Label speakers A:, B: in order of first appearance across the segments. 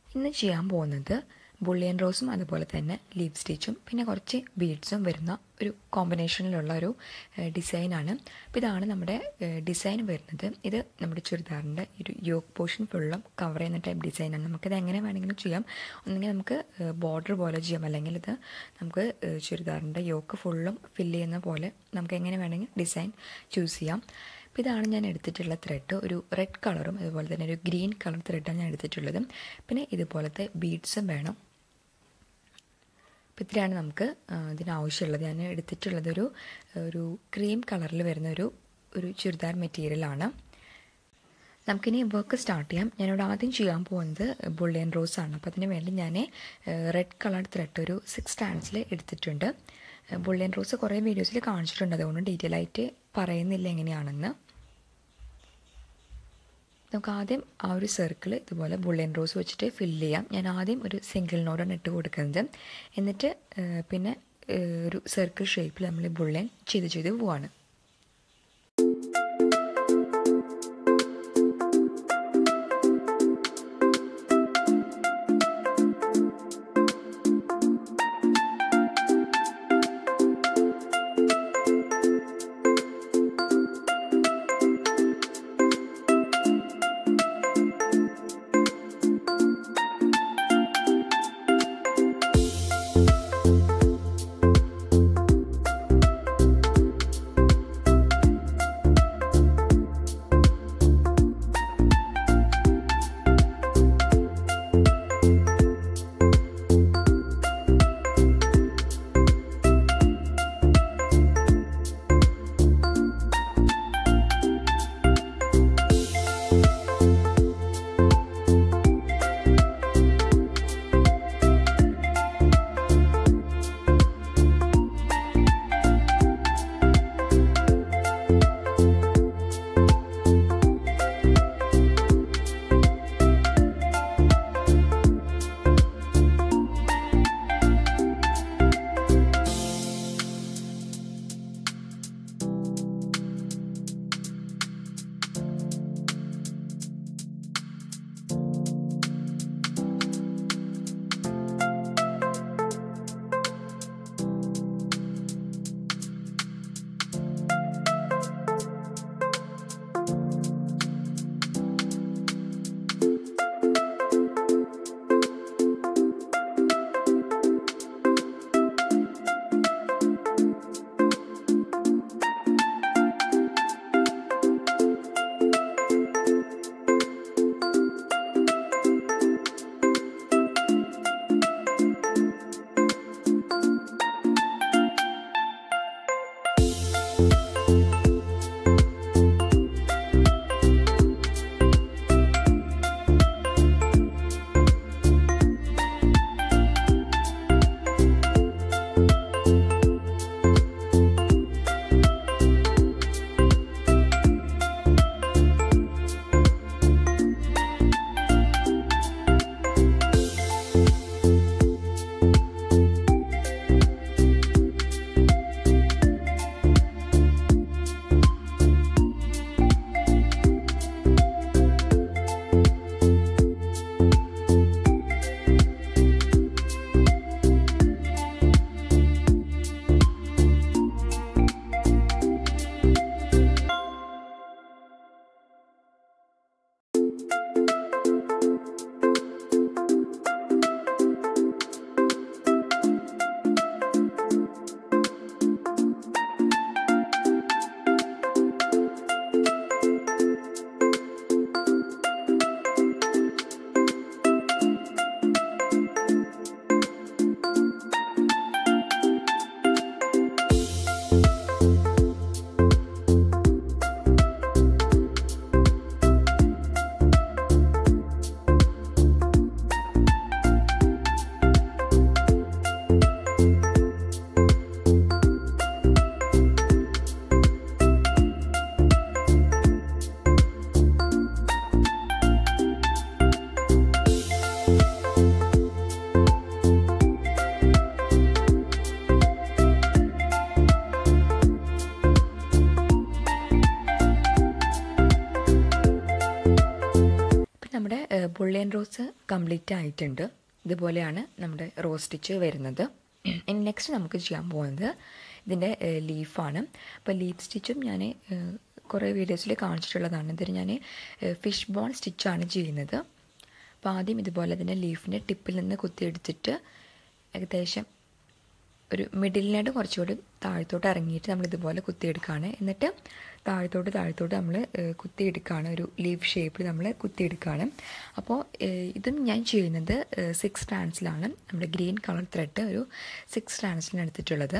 A: ഇന്ന് ചെയ്യാൻ പോകുന്നത് ബുള്ളിയൻ റോസും അതുപോലെ തന്നെ ലീവ് സ്റ്റിച്ചും പിന്നെ കുറച്ച് ബീഡ്സും വരുന്ന ഒരു കോമ്പിനേഷനിലുള്ള ഒരു ഡിസൈനാണ് അപ്പോൾ ഇതാണ് നമ്മുടെ ഡിസൈൻ വരുന്നത് ഇത് നമ്മുടെ ചുരിദാറിൻ്റെ ഒരു യോക്ക് പോർഷൻ ഫുള്ളും കവർ ചെയ്യുന്ന ടൈപ്പ് ഡിസൈനാണ് നമുക്കിത് എങ്ങനെ വേണമെങ്കിലും ചെയ്യാം ഒന്നുകിൽ നമുക്ക് ബോർഡർ പോലെ ചെയ്യാം അല്ലെങ്കിൽ ഇത് നമുക്ക് ചുരിദാറിൻ്റെ യോക്ക് ഫുള്ളും ഫില്ല് ചെയ്യുന്ന പോലെ നമുക്ക് എങ്ങനെ വേണമെങ്കിൽ ഡിസൈൻ ചൂസ് ചെയ്യാം അപ്പോൾ ഇതാണ് ഞാൻ എടുത്തിട്ടുള്ള ത്രെഡ് ഒരു റെഡ് കളറും അതുപോലെ തന്നെ ഒരു ഗ്രീൻ കളർ ത്രെഡാണ് ഞാൻ എടുത്തിട്ടുള്ളത് പിന്നെ ഇതുപോലത്തെ ബീഡ്സും വേണം അപ്പോൾ ഇത്രയാണ് നമുക്ക് ഇതിനാവശ്യമുള്ളത് ഞാൻ എടുത്തിട്ടുള്ളത് ഒരു ഒരു ക്രീം കളറിൽ വരുന്ന ഒരു ഒരു ചുരിദാർ മെറ്റീരിയലാണ് നമുക്കിനി വർക്ക് സ്റ്റാർട്ട് ചെയ്യാം ഞാനിവിടെ ആദ്യം ചെയ്യാൻ പോകുന്നത് ബുള്ളിയൻ റോസ് ആണ് അപ്പോൾ അതിന് വേണ്ടി ഞാൻ റെഡ് കളർ ത്രെഡ് ഒരു സിക്സ് സ്റ്റാൻഡ്സിൽ എടുത്തിട്ടുണ്ട് ബുള്ളിയൻ റോസ് കുറേ വീഡിയോസിൽ കാണിച്ചിട്ടുണ്ട് അതുകൊണ്ട് ഡീറ്റെയിൽ ആയിട്ട് പറയുന്നില്ല എങ്ങനെയാണെന്ന് നമുക്ക് ആദ്യം ആ ഒരു സർക്കിൾ ഇതുപോലെ ബുള്ളിയൻ റോസ് വെച്ചിട്ട് ഫില്ല് ചെയ്യാം ഞാൻ ആദ്യം ഒരു സിംഗിൾ നോഡാണ് ഇട്ട് കൊടുക്കുന്നത് എന്നിട്ട് പിന്നെ ഒരു സർക്കിൾ ഷേപ്പിൽ നമ്മൾ ബുള്ളിയൻ ചെയ്ത് ചെയ്ത് പോവാണ് നമ്മുടെ ബുള്ളിയൻ റോസ് കംപ്ലീറ്റ് ആയിട്ടുണ്ട് ഇതുപോലെയാണ് നമ്മുടെ റോസ് സ്റ്റിച്ച് വരുന്നത് ഇനി നെക്സ്റ്റ് നമുക്ക് ചെയ്യാൻ പോകുന്നത് ഇതിൻ്റെ ലീഫാണ് അപ്പോൾ ലീഫ് സ്റ്റിച്ചും ഞാൻ കുറേ വീഡിയോസിൽ കാണിച്ചിട്ടുള്ളതാണ് ഇതിന് ഞാൻ ഫിഷ് ബോൺ സ്റ്റിച്ചാണ് ചെയ്യുന്നത് അപ്പോൾ ആദ്യം ഇതുപോലെ തന്നെ ലീഫിൻ്റെ ടിപ്പിൽ നിന്ന് കുത്തിയെടുത്തിട്ട് ഏകദേശം ഒരു മിഡിലിനായിട്ട് കുറച്ചുകൂടി താഴത്തോട്ട് ഇറങ്ങിയിട്ട് നമ്മൾ ഇതുപോലെ കുത്തിയെടുക്കുകയാണ് എന്നിട്ട് താഴത്തോട്ട് താഴത്തോട്ട് നമ്മൾ കുത്തിയെടുക്കുകയാണ് ഒരു ലീഫ് ഷേപ്പിൽ നമ്മൾ കുത്തിയെടുക്കുകയാണ് അപ്പോൾ ഇതും ഞാൻ ചെയ്യുന്നത് സിക്സ് സ്റ്റാൻഡ്സിലാണ് നമ്മുടെ ഗ്രീൻ കളർ ത്രെഡ് ഒരു സിക്സ് സ്റ്റാൻഡ്സിലാണ് എടുത്തിട്ടുള്ളത്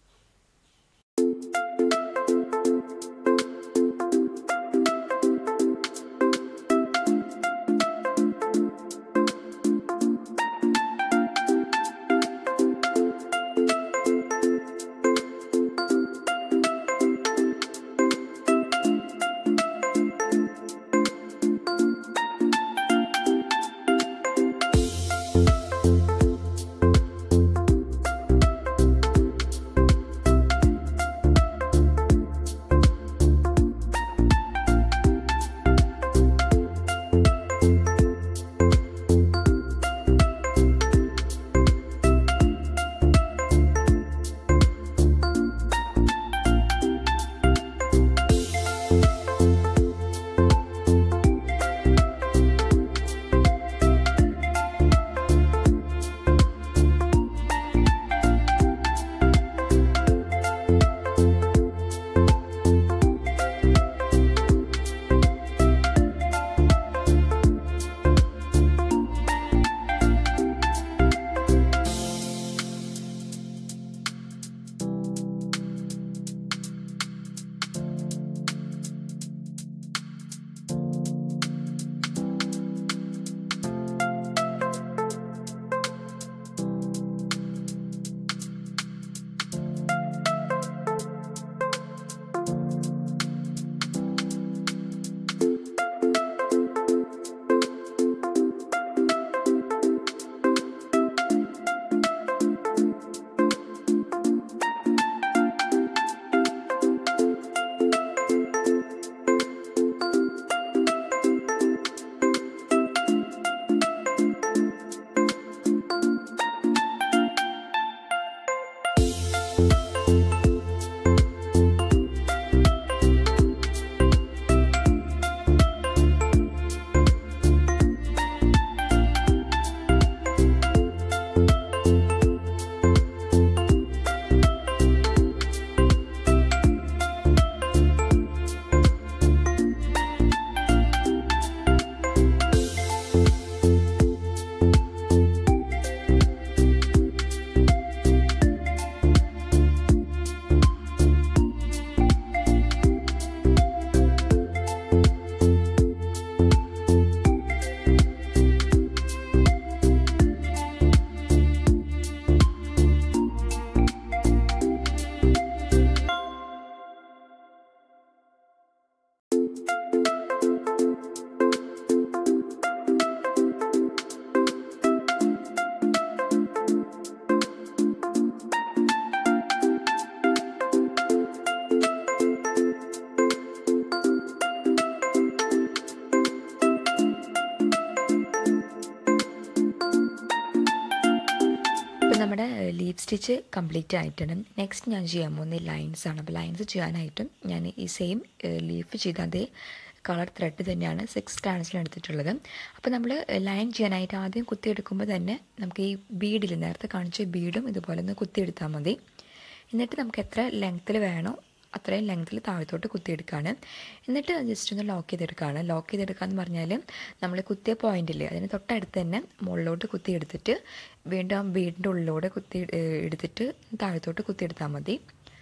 A: നമ്മുടെ ലീവ് സ്റ്റിച്ച് കംപ്ലീറ്റ് ആയിട്ടുണ്ട് നെക്സ്റ്റ് ഞാൻ ചെയ്യാൻ പോകുന്നത് ലൈൻസ് ആണ് അപ്പോൾ ലൈൻസ് ചെയ്യാനായിട്ടും ഞാൻ ഈ സെയിം ലീഫ് ചെയ്ത അതേ കളർ ത്രെഡ് തന്നെയാണ് സിക്സ് സ്റ്റാൻഡ്സിൽ എടുത്തിട്ടുള്ളത് അപ്പോൾ നമ്മൾ ലൈൻ ചെയ്യാനായിട്ട് ആദ്യം കുത്തിയെടുക്കുമ്പോൾ തന്നെ നമുക്ക് ഈ ബീഡിൽ നേരത്തെ കാണിച്ച ബീഡും ഇതുപോലെ ഒന്ന് കുത്തിയെടുത്താൽ മതി എന്നിട്ട് നമുക്ക് എത്ര ലെങ്ത്തിൽ വേണോ അത്രയും ലെങ്ത്തിൽ താഴത്തോട്ട് കുത്തിയെടുക്കുകയാണ് എന്നിട്ട് ജസ്റ്റ് ഒന്ന് ലോക്ക് ചെയ്തെടുക്കുകയാണ് ലോക്ക് ചെയ്തെടുക്കുക എന്ന് പറഞ്ഞാൽ നമ്മൾ കുത്തിയ പോയിന്റില്ലേ അതിന് തൊട്ടടുത്ത് തന്നെ മുകളിലോട്ട് കുത്തിയെടുത്തിട്ട് വീണ്ടും ആ വീടിൻ്റെ ഉള്ളിലൂടെ കുത്തി എടുത്തിട്ട് താഴത്തോട്ട് കുത്തിയെടുത്താൽ മതി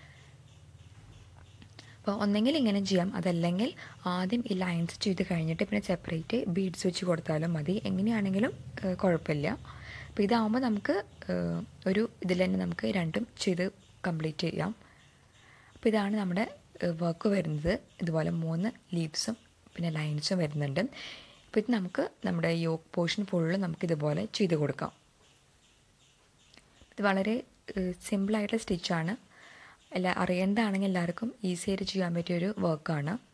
A: അപ്പോൾ ഒന്നെങ്കിൽ ഇങ്ങനെ ചെയ്യാം അതല്ലെങ്കിൽ ആദ്യം ഈ ലൈൻസ് ചെയ്ത് കഴിഞ്ഞിട്ട് പിന്നെ സെപ്പറേറ്റ് ബീഡ്സ് വെച്ച് കൊടുത്താലും മതി എങ്ങനെയാണെങ്കിലും കുഴപ്പമില്ല അപ്പോൾ ഇതാവുമ്പോൾ നമുക്ക് ഒരു ഇതിൽ തന്നെ നമുക്ക് രണ്ടും ചെയ്ത് കംപ്ലീറ്റ് ചെയ്യാം അപ്പോൾ ഇതാണ് നമ്മുടെ വർക്ക് വരുന്നത് ഇതുപോലെ മൂന്ന് ലീവ്സും പിന്നെ ലൈൻസും വരുന്നുണ്ട് അപ്പോൾ ഇത് നമുക്ക് നമ്മുടെ യോക്ക് പോർഷൻ ഫുള്ള് നമുക്ക് ഇതുപോലെ ചെയ്ത് കൊടുക്കാം ഇത് വളരെ സിമ്പിളായിട്ടുള്ള സ്റ്റിച്ചാണ് എല്ലാ അറിയേണ്ടതാണെങ്കിൽ എല്ലാവർക്കും ഈസി ആയിട്ട് ചെയ്യാൻ പറ്റിയൊരു വർക്കാണ്